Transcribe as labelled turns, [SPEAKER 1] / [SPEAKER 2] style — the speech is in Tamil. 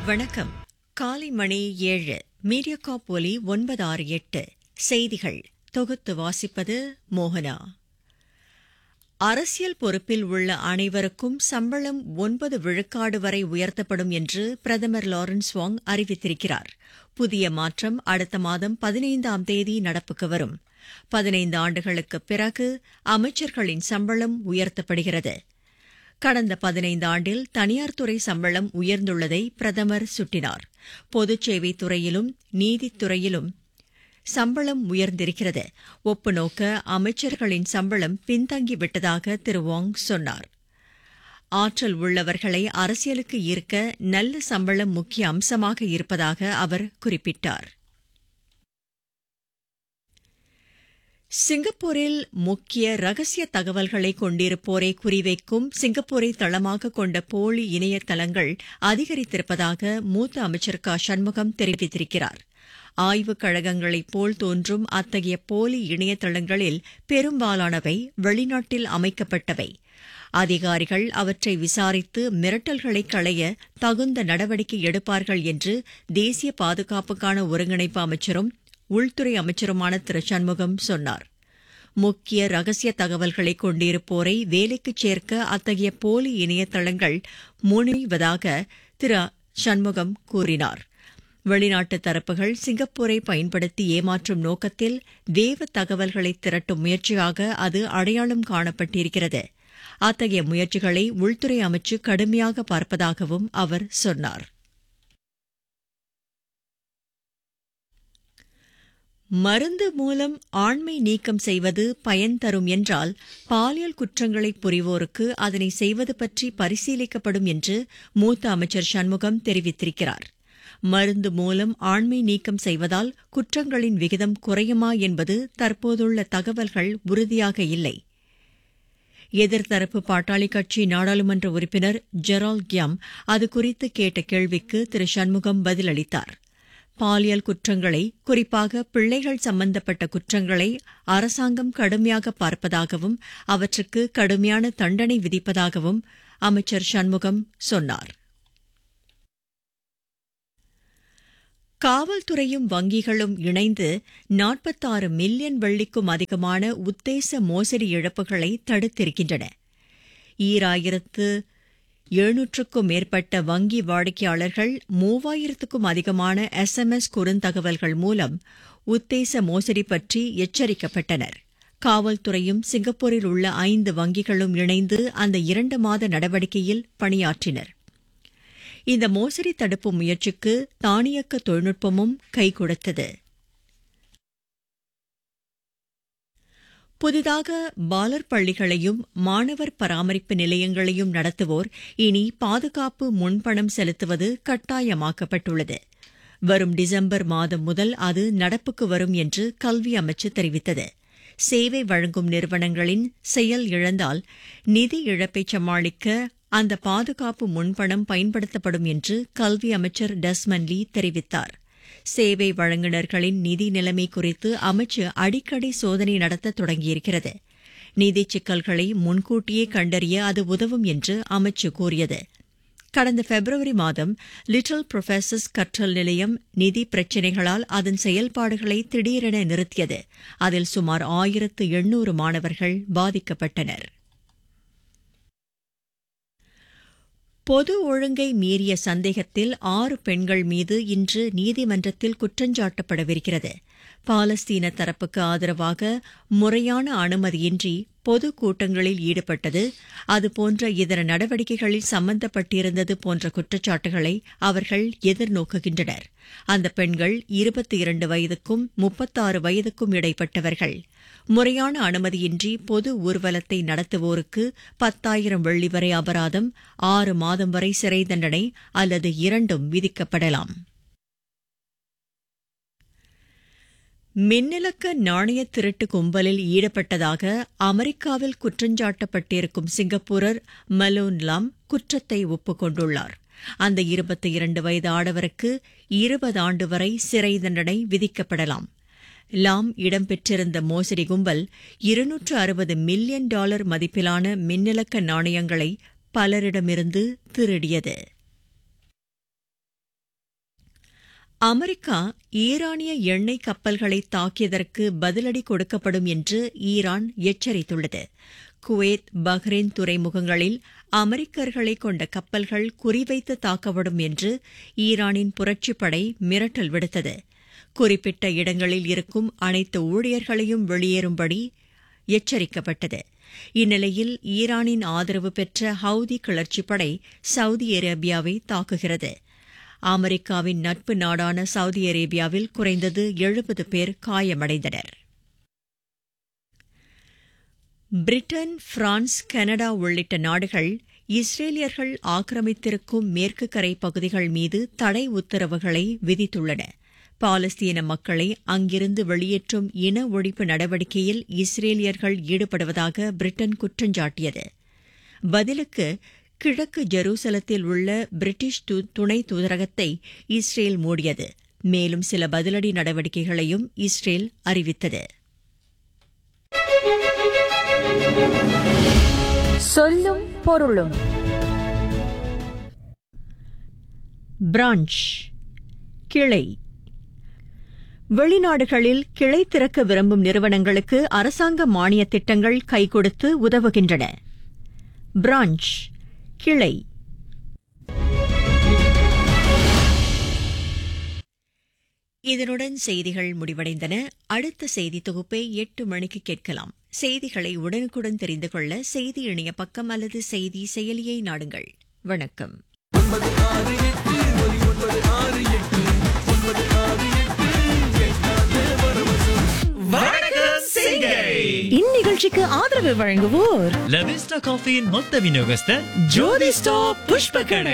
[SPEAKER 1] வணக்கம் காலை மணி ஏழு மீடியாகாப் ஒலி ஒன்பது ஆறு எட்டு செய்திகள் தொகுத்து வாசிப்பது மோகனா அரசியல் பொறுப்பில் உள்ள அனைவருக்கும் சம்பளம் ஒன்பது விழுக்காடு வரை உயர்த்தப்படும் என்று பிரதமர் லாரன்ஸ் வாங் அறிவித்திருக்கிறார் புதிய மாற்றம் அடுத்த மாதம் பதினைந்தாம் தேதி நடப்புக்கு வரும் பதினைந்து ஆண்டுகளுக்குப் பிறகு அமைச்சர்களின் சம்பளம் உயர்த்தப்படுகிறது கடந்த பதினைந்து ஆண்டில் தனியார் துறை சம்பளம் உயர்ந்துள்ளதை பிரதமர் சுட்டினார் பொதுச் சேவைத் துறையிலும் நீதித்துறையிலும் சம்பளம் உயர்ந்திருக்கிறது ஒப்புநோக்க அமைச்சர்களின் சம்பளம் பின்தங்கிவிட்டதாக திரு வாங் சொன்னார் ஆற்றல் உள்ளவர்களை அரசியலுக்கு ஈர்க்க நல்ல சம்பளம் முக்கிய அம்சமாக இருப்பதாக அவர் குறிப்பிட்டார் சிங்கப்பூரில் முக்கிய ரகசிய தகவல்களை கொண்டிருப்போரை குறிவைக்கும் சிங்கப்பூரை தளமாக கொண்ட போலி இணையதளங்கள் அதிகரித்திருப்பதாக மூத்த அமைச்சர் க சண்முகம் தெரிவித்திருக்கிறார் ஆய்வுக் கழகங்களைப் போல் தோன்றும் அத்தகைய போலி இணையதளங்களில் பெரும்பாலானவை வெளிநாட்டில் அமைக்கப்பட்டவை அதிகாரிகள் அவற்றை விசாரித்து மிரட்டல்களை களைய தகுந்த நடவடிக்கை எடுப்பார்கள் என்று தேசிய பாதுகாப்புக்கான ஒருங்கிணைப்பு அமைச்சரும் உள்துறை அமைச்சருமான திரு சண்முகம் சொன்னார் முக்கிய ரகசிய தகவல்களை கொண்டிருப்போரை வேலைக்குச் சேர்க்க அத்தகைய போலி இணையதளங்கள் முனைவதாக திரு சண்முகம் கூறினார் வெளிநாட்டு தரப்புகள் சிங்கப்பூரை பயன்படுத்தி ஏமாற்றும் நோக்கத்தில் வேவு தகவல்களை திரட்டும் முயற்சியாக அது அடையாளம் காணப்பட்டிருக்கிறது அத்தகைய முயற்சிகளை உள்துறை அமைச்சு கடுமையாக பார்ப்பதாகவும் அவர் சொன்னார் மருந்து மூலம் ஆண்மை நீக்கம் செய்வது பயன் தரும் என்றால் பாலியல் குற்றங்களை புரிவோருக்கு அதனை செய்வது பற்றி பரிசீலிக்கப்படும் என்று மூத்த அமைச்சர் சண்முகம் தெரிவித்திருக்கிறார் மருந்து மூலம் ஆண்மை நீக்கம் செய்வதால் குற்றங்களின் விகிதம் குறையுமா என்பது தற்போதுள்ள தகவல்கள் உறுதியாக இல்லை எதிர்த்தரப்பு பாட்டாளி கட்சி நாடாளுமன்ற உறுப்பினர் ஜெரால் கியாம் அது குறித்து கேட்ட கேள்விக்கு திரு சண்முகம் பதிலளித்தார் பாலியல் குற்றங்களை குறிப்பாக பிள்ளைகள் சம்பந்தப்பட்ட குற்றங்களை அரசாங்கம் கடுமையாக பார்ப்பதாகவும் அவற்றுக்கு கடுமையான தண்டனை விதிப்பதாகவும் அமைச்சர் சண்முகம் சொன்னார் காவல்துறையும் வங்கிகளும் இணைந்து நாற்பத்தாறு மில்லியன் வெள்ளிக்கும் அதிகமான உத்தேச மோசடி இழப்புகளை தடுத்திருக்கின்றன ஈராயிரத்து எழுநூற்றுக்கும் மேற்பட்ட வங்கி வாடிக்கையாளர்கள் மூவாயிரத்துக்கும் அதிகமான எஸ்எம்எஸ் குறுந்தகவல்கள் மூலம் உத்தேச மோசடி பற்றி எச்சரிக்கப்பட்டனர் காவல்துறையும் சிங்கப்பூரில் உள்ள ஐந்து வங்கிகளும் இணைந்து அந்த இரண்டு மாத நடவடிக்கையில் பணியாற்றினர் இந்த மோசடி தடுப்பு முயற்சிக்கு தானியக்க தொழில்நுட்பமும் கை கொடுத்தது புதிதாக பாலர் பள்ளிகளையும் மாணவர் பராமரிப்பு நிலையங்களையும் நடத்துவோர் இனி பாதுகாப்பு முன்பணம் செலுத்துவது கட்டாயமாக்கப்பட்டுள்ளது வரும் டிசம்பர் மாதம் முதல் அது நடப்புக்கு வரும் என்று கல்வி அமைச்சு தெரிவித்தது சேவை வழங்கும் நிறுவனங்களின் செயல் இழந்தால் நிதி இழப்பை சமாளிக்க அந்த பாதுகாப்பு முன்பணம் பயன்படுத்தப்படும் என்று கல்வி அமைச்சர் டஸ்மன் லீ தெரிவித்தார் சேவை வழங்குநர்களின் நிதி நிலைமை குறித்து அமைச்சு அடிக்கடி சோதனை நடத்த தொடங்கியிருக்கிறது நிதி சிக்கல்களை முன்கூட்டியே கண்டறிய அது உதவும் என்று அமைச்சு கூறியது கடந்த பிப்ரவரி மாதம் லிட்டில் புரொஃபசர்ஸ் கற்றல் நிலையம் நிதி பிரச்சினைகளால் அதன் செயல்பாடுகளை திடீரென நிறுத்தியது அதில் சுமார் ஆயிரத்து எண்ணூறு மாணவர்கள் பாதிக்கப்பட்டனர் பொது ஒழுங்கை மீறிய சந்தேகத்தில் ஆறு பெண்கள் மீது இன்று நீதிமன்றத்தில் குற்றஞ்சாட்டப்படவிருக்கிறது பாலஸ்தீன தரப்புக்கு ஆதரவாக முறையான அனுமதியின்றி பொது கூட்டங்களில் ஈடுபட்டது அதுபோன்ற இதர நடவடிக்கைகளில் சம்பந்தப்பட்டிருந்தது போன்ற குற்றச்சாட்டுகளை அவர்கள் எதிர்நோக்குகின்றனர் அந்த பெண்கள் இருபத்தி இரண்டு வயதுக்கும் முப்பத்தாறு வயதுக்கும் இடைப்பட்டவர்கள் முறையான அனுமதியின்றி பொது ஊர்வலத்தை நடத்துவோருக்கு பத்தாயிரம் வெள்ளி வரை அபராதம் ஆறு மாதம் வரை சிறை தண்டனை அல்லது இரண்டும் விதிக்கப்படலாம் மின்னலக்க நாணய திருட்டு கும்பலில் ஈடுபட்டதாக அமெரிக்காவில் குற்றஞ்சாட்டப்பட்டிருக்கும் சிங்கப்பூரர் மலோன் லாம் குற்றத்தை ஒப்புக்கொண்டுள்ளார் அந்த இருபத்தி இரண்டு வயது ஆடவருக்கு இருபது ஆண்டு வரை சிறை தண்டனை விதிக்கப்படலாம் லாம் இடம்பெற்றிருந்த மோசடி கும்பல் இருநூற்று அறுபது மில்லியன் டாலர் மதிப்பிலான மின்னலக்க நாணயங்களை பலரிடமிருந்து திருடியது அமெரிக்கா ஈரானிய எண்ணெய் கப்பல்களை தாக்கியதற்கு பதிலடி கொடுக்கப்படும் என்று ஈரான் எச்சரித்துள்ளது குவைத் பஹ்ரைன் துறைமுகங்களில் அமெரிக்கர்களை கொண்ட கப்பல்கள் குறிவைத்து தாக்கப்படும் என்று ஈரானின் புரட்சிப்படை மிரட்டல் விடுத்தது குறிப்பிட்ட இடங்களில் இருக்கும் அனைத்து ஊழியர்களையும் வெளியேறும்படி எச்சரிக்கப்பட்டது இந்நிலையில் ஈரானின் ஆதரவு பெற்ற ஹவுதி கிளர்ச்சிப்படை சவுதி அரேபியாவை தாக்குகிறது அமெரிக்காவின் நட்பு நாடான சவுதி அரேபியாவில் குறைந்தது எழுபது பேர் காயமடைந்தனர் பிரிட்டன் பிரான்ஸ் கனடா உள்ளிட்ட நாடுகள் இஸ்ரேலியர்கள் ஆக்கிரமித்திருக்கும் மேற்கு கரை பகுதிகள் மீது தடை உத்தரவுகளை விதித்துள்ளன பாலஸ்தீன மக்களை அங்கிருந்து வெளியேற்றும் இன ஒழிப்பு நடவடிக்கையில் இஸ்ரேலியர்கள் ஈடுபடுவதாக பிரிட்டன் குற்றஞ்சாட்டியது பதிலுக்கு கிழக்கு ஜெருசலத்தில் உள்ள பிரிட்டிஷ் துணை தூதரகத்தை இஸ்ரேல் மூடியது மேலும் சில பதிலடி நடவடிக்கைகளையும் இஸ்ரேல் அறிவித்தது
[SPEAKER 2] சொல்லும் பொருளும்
[SPEAKER 1] பிரான்ச் கிளை வெளிநாடுகளில் கிளை திறக்க விரும்பும் நிறுவனங்களுக்கு அரசாங்க மானிய திட்டங்கள் கை கொடுத்து உதவுகின்றன பிரான்ச் கிளை இதனுடன் செய்திகள் முடிவடைந்தன அடுத்த செய்தி தொகுப்பை எட்டு மணிக்கு கேட்கலாம் செய்திகளை உடனுக்குடன் தெரிந்து கொள்ள செய்தி இணைய பக்கம் அல்லது செய்தி செயலியை நாடுங்கள் வணக்கம்
[SPEAKER 2] இந்நிகழ்ச்சிக்கு ஆதரவு வழங்குவோர்
[SPEAKER 3] லவிஸ்டா காஃபியின் மொத்த விநியோகஸ்தர் ஜோதி ஸ்டாப் புஷ்ப கடை